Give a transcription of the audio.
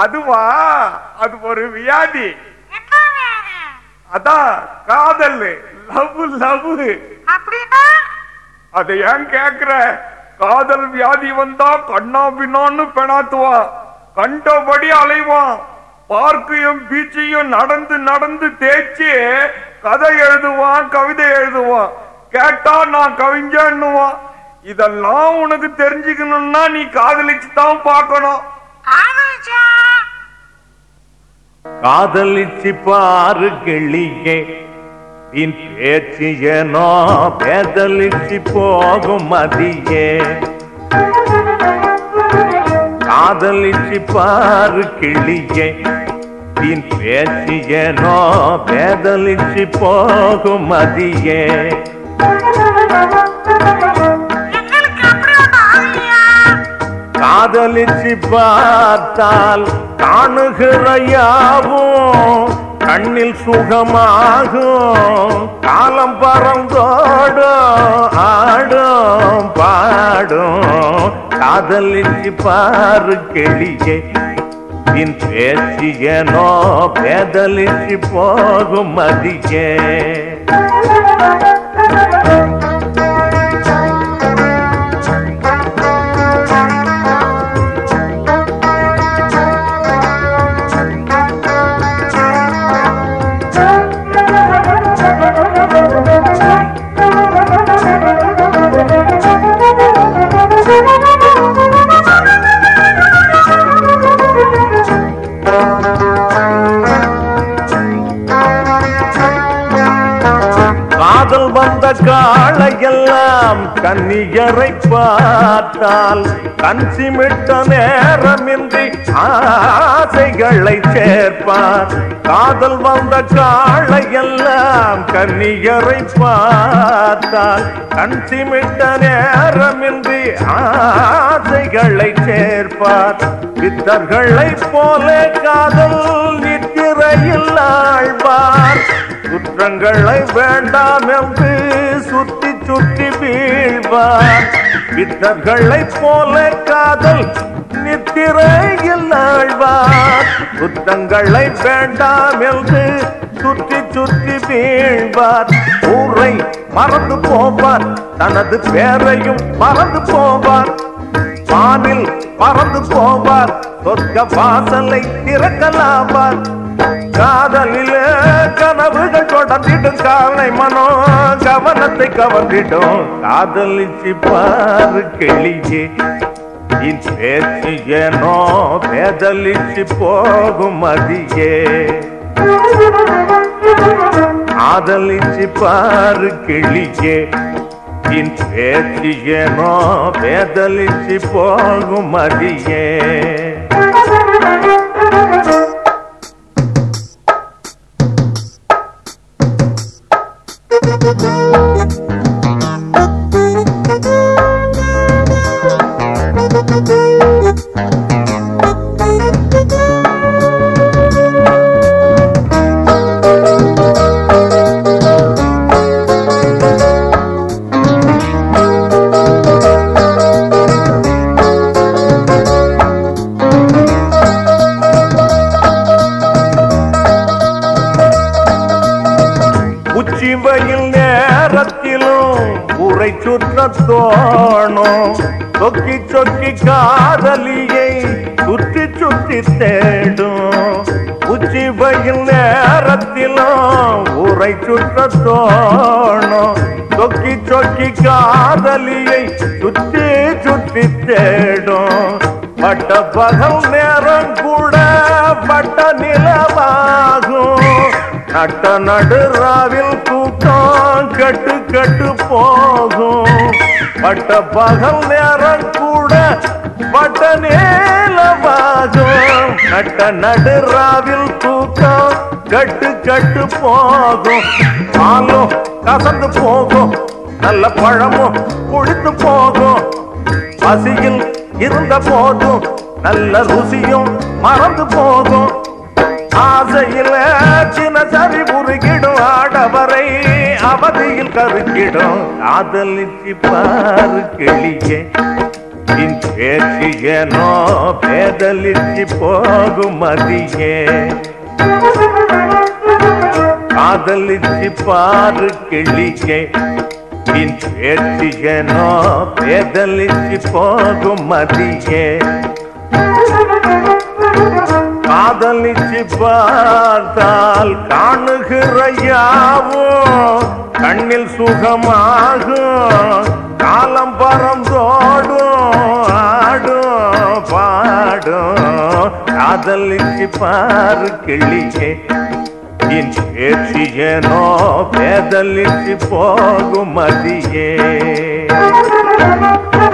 அதுவா அது ஒரு வியாதி என்ன வேறு அதான் காதல் லவ் லவ் அப்படின்னா அதை ஏன் கேக்குற காதல் வியாதி வந்தா கண்ணா பின்னான்னு பெணாத்துவான் கண்டபடி அலைவான் பார்க்கையும் பீச்சையும் நடந்து நடந்து தேய்ச்சி கதை எழுதுவான் கவிதை எழுதுவான் கேட்டா நான் கவிஞன்னுவான் இதெல்லாம் உனக்கு தெரிஞ்சுக்கணும்னா நீ காதலிச்சு தான் பார்க்கணும் காதலிச்சா காதலிச்சு பாரு கிளியே பின் பேச்சு ஏனோ பேதலிச்சு போகும் மதியே காதலிச்சு பாரு கிளியே பின் பேச்சு ஏனோ பேதலிச்சு போகும் மதியே எங்களுக்கு அப்படி ஒண்ணு ஆகலையா காதலிச்சு பார்த்தால் காணுகிற யாவும் கண்ணில் சுகமாகும் காலம் பறந்தோடும் ஆடும் பாடும் காதலிச்சு பாரு கிளியே பின் பேச்சு ஏனோ பேதலிச்சு போகும் மதியே காதல் வந்த காளையெல்லாம் கன்னியரை பார்த்தால் கண் சிமிட்ட நேரமின்றி ஆசைகளை சேர்ப்பார் காதல் வந்த காளையெல்லாம் கன்னியரை பார்த்தால் கண் சிமிட்ட நேரமின்றி ஆசைகளை சேர்ப்பார் பித்தர்களை போல காதல் நித்திரையில் ஆழ்வார் குற்றங்களை வேண்டாம் என்று சுத்தி சுத்தி வீழ்வார் பித்தர்களை போல காதல் நித்திரையில் ஆழ்வார் குற்றங்களை வேண்டாம் என்று சுற்றி சுற்றி வீழ்வார் ஊரை மறந்து போவார் தனது பேரையும் மறந்து போவார் வானில் பறந்து போவார் சொர்க்க வாசலை திறக்கலாவார் காதலிலே கனவுகள் தொடர்ந்திடும் காலை மனோ கவனத்தை கவர்ந்திடும் காதலிச்சு பாரு கிளியே இன் பேச்சு ஏனோ பேதலிச்சு போகும் மதியே காதலிச்சு பாரு கிளியே இன் பேச்சு ஏனோ பேதலிச்சு போகும் மதியே உச்சி வெயில் நேரத்திலும் உரை சுற்ற தோணும் சொக்கி சொக்கி காதலியை சுற்றி சுற்றி தேடும் உச்சி வெயில் நேரத்திலும் உரை சுற்ற தோணும் சொக்கி சொக்கி காதலியை சுற்றி சுற்றி தேடும் பட்ட பகல் நேரம் கூட பட்ட நிலவாகும் நட்ட நடுராவில் தூக்கம் கட்டு கட்டு போகும் பட்ட பகல் நேரம் கூட பட்ட நேலவாகும் நட்ட நடுராவில் தூக்கம் கட்டு கட்டு போகும் பாலும் கசந்து போகும் நல்ல பழமும் குடித்து போகும் பசியில் இருந்த போதும் நல்ல ருசியும் மறந்து போகும் ஆசையில் தினசரி முருகிடும் ஆடவரை அவதியில் கருக்கிடும் காதலிச்சு பாரு கிளியே இன் பேச்சு ஏனோ பேதலிச்சு போகும் மதியே காதலிச்சு பாரு கிளியே இன் பேச்சு ஏனோ பேதலிச்சு போகும் மதியே காதலிச்சு பார்த்தால் காணுகிற யாவும் கண்ணில் சுகமாகும் காலம் பறந்தோடும் ஆடும் பாடும் காதலிச்சு பாரு கிளியே இன் பேச்சு ஏனோ பேதலிச்சு போகும் மதியே